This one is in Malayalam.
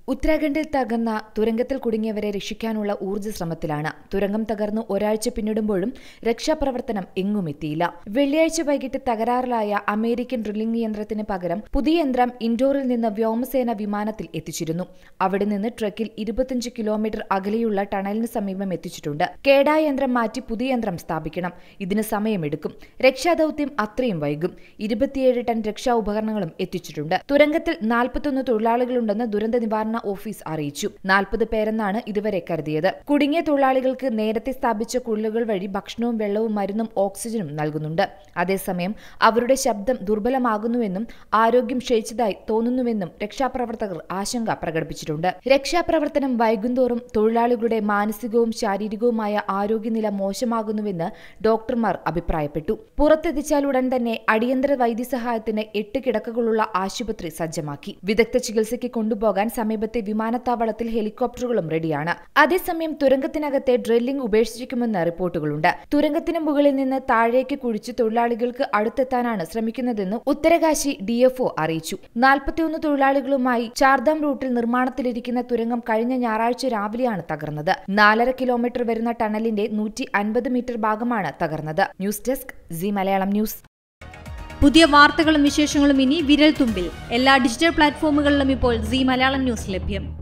ഉത്തരാഖണ്ഡിൽ തകർന്ന തുരങ്കത്തിൽ കുടുങ്ങിയവരെ രക്ഷിക്കാനുള്ള ഊർജ്ജ ശ്രമത്തിലാണ് തുരങ്കം തകർന്ന് ഒരാഴ്ച പിന്നിടുമ്പോഴും രക്ഷാപ്രവർത്തനം എങ്ങുമെത്തിയില്ല വെള്ളിയാഴ്ച വൈകിട്ട് തകരാറിലായ അമേരിക്കൻ ഡ്രില്ലിംഗ് യന്ത്രത്തിന് പകരം പുതിയ യന്ത്രം ഇൻഡോറിൽ നിന്ന് വ്യോമസേന വിമാനത്തിൽ എത്തിച്ചിരുന്നു അവിടെ നിന്ന് ട്രക്കിൽ ഇരുപത്തിയഞ്ച് കിലോമീറ്റർ അകലെയുള്ള ടണലിന് സമീപം എത്തിച്ചിട്ടുണ്ട് കേടായ യന്ത്രം മാറ്റി പുതിയ യന്ത്രം സ്ഥാപിക്കണം ഇതിന് സമയമെടുക്കും രക്ഷാദൌത്യം അത്രയും വൈകും ഇരുപത്തിയേഴ് ടൺ രക്ഷാ ഉപകരണങ്ങളും എത്തിച്ചിട്ടുണ്ട് തുരങ്കത്തിൽ നാൽപ്പത്തൊന്ന് തൊഴിലാളികളുണ്ടെന്ന് ദുരന്ത നിവാരണ ഓഫീസ് അറിയിച്ചു നാൽപ്പത് പേരെന്നാണ് ഇതുവരെ കരുതിയത് കുടുങ്ങിയ തൊഴിലാളികൾക്ക് നേരത്തെ സ്ഥാപിച്ച കുഴലുകൾ വഴി ഭക്ഷണവും വെള്ളവും മരുന്നും ഓക്സിജനും നൽകുന്നുണ്ട് അതേസമയം അവരുടെ ശബ്ദം ദുർബലമാകുന്നുവെന്നും ആരോഗ്യം ക്ഷയിച്ചതായി തോന്നുന്നുവെന്നും രക്ഷാപ്രവർത്തകർ ആശങ്ക പ്രകടിപ്പിച്ചിട്ടുണ്ട് രക്ഷാപ്രവർത്തനം വൈകുന്തോറും തൊഴിലാളികളുടെ മാനസികവും ശാരീരികവുമായ ആരോഗ്യനില മോശമാകുന്നുവെന്ന് ഡോക്ടർമാർ അഭിപ്രായപ്പെട്ടു പുറത്തെത്തിച്ചാൽ ഉടൻ തന്നെ അടിയന്തര വൈദ്യസഹായത്തിന് എട്ട് കിടക്കകളുള്ള ആശുപത്രി സജ്ജമാക്കി വിദഗ്ധ ചികിത്സയ്ക്ക് കൊണ്ടുപോകാൻ സമീപത്തെ വിമാനത്താവളത്തിൽ ഹെലികോപ്റ്ററുകളും റെഡിയാണ് അതേസമയം തുരങ്കത്തിനകത്തെ ഡ്രില്ലിംഗ് ഉപേക്ഷിക്കുമെന്ന് റിപ്പോർട്ടുകളുണ്ട് തുരങ്കത്തിന് മുകളിൽ നിന്ന് താഴേക്ക് കുഴിച്ച് തൊഴിലാളികൾക്ക് അടുത്തെത്താനാണ് ശ്രമിക്കുന്നതെന്ന് ഉത്തരകാശി ഡിഎഫ്ഒ അറിയിച്ചു നാൽപ്പത്തിയൊന്ന് തൊഴിലാളികളുമായി ചാർദാം റൂട്ടിൽ നിർമ്മാണത്തിലിരിക്കുന്ന തുരങ്കം കഴിഞ്ഞ ഞായറാഴ്ച രാവിലെയാണ് തകർന്നത് നാലര കിലോമീറ്റർ വരുന്ന ടണലിന്റെ നൂറ്റി അൻപത് മീറ്റർ ഭാഗമാണ് തകർന്നത് news desk C Malayalam news പുതിയ വാർത്തകളും വിശേഷങ്ങളും ഇനി വിരൽ തുമ്പിൽ എല്ലാ ഡിജിറ്റൽ പ്ലാറ്റ്ഫോമുകളിലും ഇപ്പോൾ സി മലയാളം ന്യൂസ് ലഭ്യം